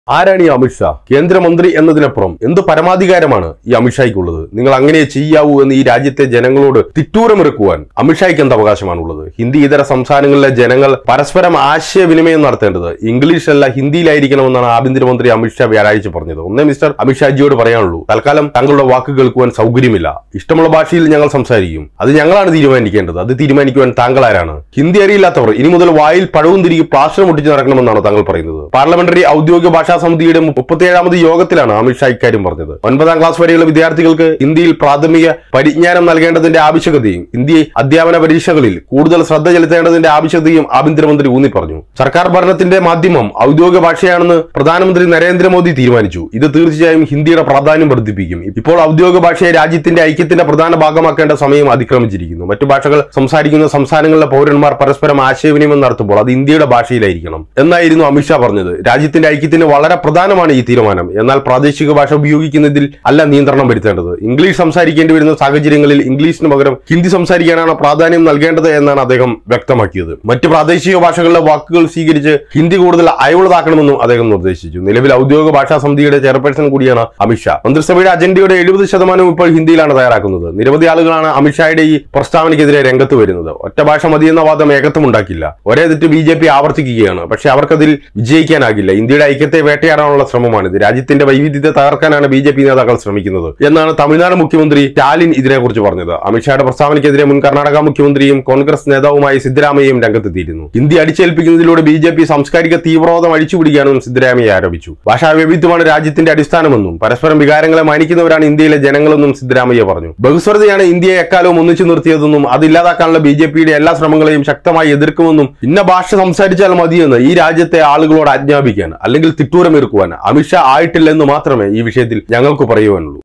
ആരാണ് ഈ അമിത്ഷാ കേന്ദ്രമന്ത്രി എന്നതിനപ്പുറം എന്ത് പരമാധികാരമാണ് ഈ അമിത്ഷായ്ക്കുള്ളത് നിങ്ങൾ അങ്ങനെ ചെയ്യാവൂ എന്ന് ഈ രാജ്യത്തെ ജനങ്ങളോട് തിറ്റൂരമിറക്കുവാൻ അമിത്ഷായ്ക്ക് എന്ത് അവകാശമാണുള്ളത് ഹിന്ദി ഇതര സംസ്ഥാനങ്ങളിലെ ജനങ്ങൾ പരസ്പരം ആശയവിനിമയം നടത്തേണ്ടത് ഇംഗ്ലീഷല്ല ഹിന്ദിയിലായിരിക്കണമെന്നാണ് ആഭ്യന്തരമന്ത്രി അമിത്ഷാ വ്യാഴാഴ്ച പറഞ്ഞത് ഒന്നേ മിസ്റ്റർ അമിത്ഷാജിയോട് പറയാനുള്ളൂ തൽക്കാലം താങ്കളുടെ വാക്ക് കേൾക്കുവാൻ സൗകര്യമില്ല ഇഷ്ടമുള്ള ഭാഷയിൽ ഞങ്ങൾ സംസാരിക്കും അത് ഞങ്ങളാണ് തീരുമാനിക്കേണ്ടത് അത് തീരുമാനിക്കുവാൻ താങ്കൾ ആരാണ് ഹിന്ദി അറിയില്ലാത്തവർ ഇനി മുതൽ വായിൽ പഴവും തിരികെ പ്ലാസ്റ്റർ മുട്ടിച്ച് നടക്കണമെന്നാണ് താങ്കൾ പറയുന്നത് പാർലമെന്ററി ഔദ്യോഗിക ഭാഷാ സമിതിയുടെ മുപ്പത്തിയേഴാമത് യോഗത്തിലാണ് അമിത്ഷാ ഇക്കാര്യം പറഞ്ഞത് ഒൻപതാം ക്ലാസ് വരെയുള്ള വിദ്യാർത്ഥികൾക്ക് ഹിന്ദിയിൽ പ്രാഥമിക പരിജ്ഞാനം നൽകേണ്ടതിന്റെ ആവശ്യകതയും ഹിന്ദി അധ്യാപന പരീക്ഷകളിൽ കൂടുതൽ ശ്രദ്ധ ചെലുത്തേണ്ടതിന്റെ ആവശ്യകതയും ആഭ്യന്തരമന്ത്രി ഊന്നി പറഞ്ഞു സർക്കാർ ഭരണത്തിന്റെ മാധ്യമം ഔദ്യോഗിക ഭാഷയാണെന്ന് പ്രധാനമന്ത്രി നരേന്ദ്രമോദി തീരുമാനിച്ചു ഇത് തീർച്ചയായും ഹിന്ദിയുടെ പ്രാധാന്യം വർദ്ധിപ്പിക്കും ഇപ്പോൾ ഔദ്യോഗിക ഭാഷയെ രാജ്യത്തിന്റെ ഐക്യത്തിന്റെ പ്രധാന ഭാഗമാക്കേണ്ട സമയം അതിക്രമിച്ചിരിക്കുന്നു മറ്റു ഭാഷകൾ സംസാരിക്കുന്ന സംസ്ഥാനങ്ങളിലെ പൗരന്മാർ പരസ്പരം ആശയവിനിമയം നടത്തുമ്പോൾ അത് ഇന്ത്യയുടെ ഭാഷയിലായിരിക്കണം എന്നായിരുന്നു അമിത്ഷാ പറഞ്ഞത് രാജ്യത്തിന്റെ ഐക്യത്തിന് വളരെ പ്രധാനമാണ് ഈ തീരുമാനം എന്നാൽ പ്രാദേശിക ഭാഷ ഉപയോഗിക്കുന്നതിൽ അല്ല നിയന്ത്രണം വരുത്തേണ്ടത് ഇംഗ്ലീഷ് സംസാരിക്കേണ്ടി വരുന്ന സാഹചര്യങ്ങളിൽ ഇംഗ്ലീഷിന് പകരം ഹിന്ദി സംസാരിക്കാനാണ് പ്രാധാന്യം നൽകേണ്ടത് എന്നാണ് അദ്ദേഹം വ്യക്തമാക്കിയത് മറ്റ് പ്രാദേശിക ഭാഷകളിലെ വാക്കുകൾ സ്വീകരിച്ച് ഹിന്ദി കൂടുതൽ അയവുള്ളതാക്കണമെന്നും അദ്ദേഹം നിർദ്ദേശിച്ചു നിലവിൽ ഔദ്യോഗിക ഭാഷാ സമിതിയുടെ ചെയർപേഴ്സൺ കൂടിയാണ് അമിത്ഷാ മന്ത്രിസഭയുടെ അജണ്ടയുടെ എഴുപത് ശതമാനവും ഇപ്പോൾ ഹിന്ദിയിലാണ് തയ്യാറാക്കുന്നത് നിരവധി ആളുകളാണ് അമിത്ഷായുടെ ഈ പ്രസ്താവനയ്ക്കെതിരെ രംഗത്ത് വരുന്നത് ഒറ്റ ഭാഷ മതിയെന്ന വാദം ഏകത്വമുണ്ടാക്കില്ല ഒരേ തെറ്റ് ബി ജെ പി ആവർത്തിക്കുകയാണ് പക്ഷേ അവർക്കതിൽ വിജയിക്കാനാകില്ല ഇന്ത്യയുടെ ഐക്യത്തെ വേട്ടയാടാനുള്ള ശ്രമമാണിത് രാജ്യത്തിന്റെ വൈവിധ്യത്തെ തകർക്കാനാണ് ബി ജെ പി നേതാക്കൾ ശ്രമിക്കുന്നത് എന്നാണ് തമിഴ്നാട് മുഖ്യമന്ത്രി സ്റ്റാലിൻ ഇതിനെക്കുറിച്ച് പറഞ്ഞത് അമിത്ഷായുടെ പ്രസ്താവനയ്ക്കെതിരെ മുൻ കർണാടക മുഖ്യമന്ത്രിയും കോൺഗ്രസ് നേതാവുമായ സിദ്ധരാമയ്യയും രംഗത്തെത്തിയിരുന്നു ഹിന്ദി അടിച്ചേൽപ്പിക്കുന്നതിലൂടെ ബി ജെ പി സാംസ്കാരിക തീവ്രവാദം അഴിച്ചുപിടിക്കാനെന്നും സിദ്ധരാമയ്യ ആരോപിച്ചു ഭാഷാ വൈവിധ്യമാണ് രാജ്യത്തിന്റെ അടിസ്ഥാനമെന്നും പരസ്പരം വികാരങ്ങളെ മാനിക്കുന്നവരാണ് ഇന്ത്യയിലെ ജനങ്ങളെന്നും സിദ്ധരാമയ്യ പറഞ്ഞു ബഹുസ്വരതയാണ് ഇന്ത്യയെ എക്കാലവും ഒന്നിച്ചു നിർത്തിയതെന്നും അത് ഇല്ലാതാക്കാനുള്ള ബി ജെ പിയുടെ എല്ലാ ശ്രമങ്ങളെയും ശക്തമായി എതിർക്കുമെന്നും ഇന്ന ഭാഷ സംസാരിച്ചാൽ മതിയെന്ന് ഈ രാജ്യത്തെ ആളുകളോട് ആജ്ഞാപിക്കാൻ അല്ലെങ്കിൽ തിട്ടൂരമിറുക്കുവാൻ അമിത്ഷാ ആയിട്ടില്ലെന്ന് മാത്രമേ ഈ വിഷയത്തിൽ ഞങ്ങൾക്ക് പറയുവാനുള്ളൂ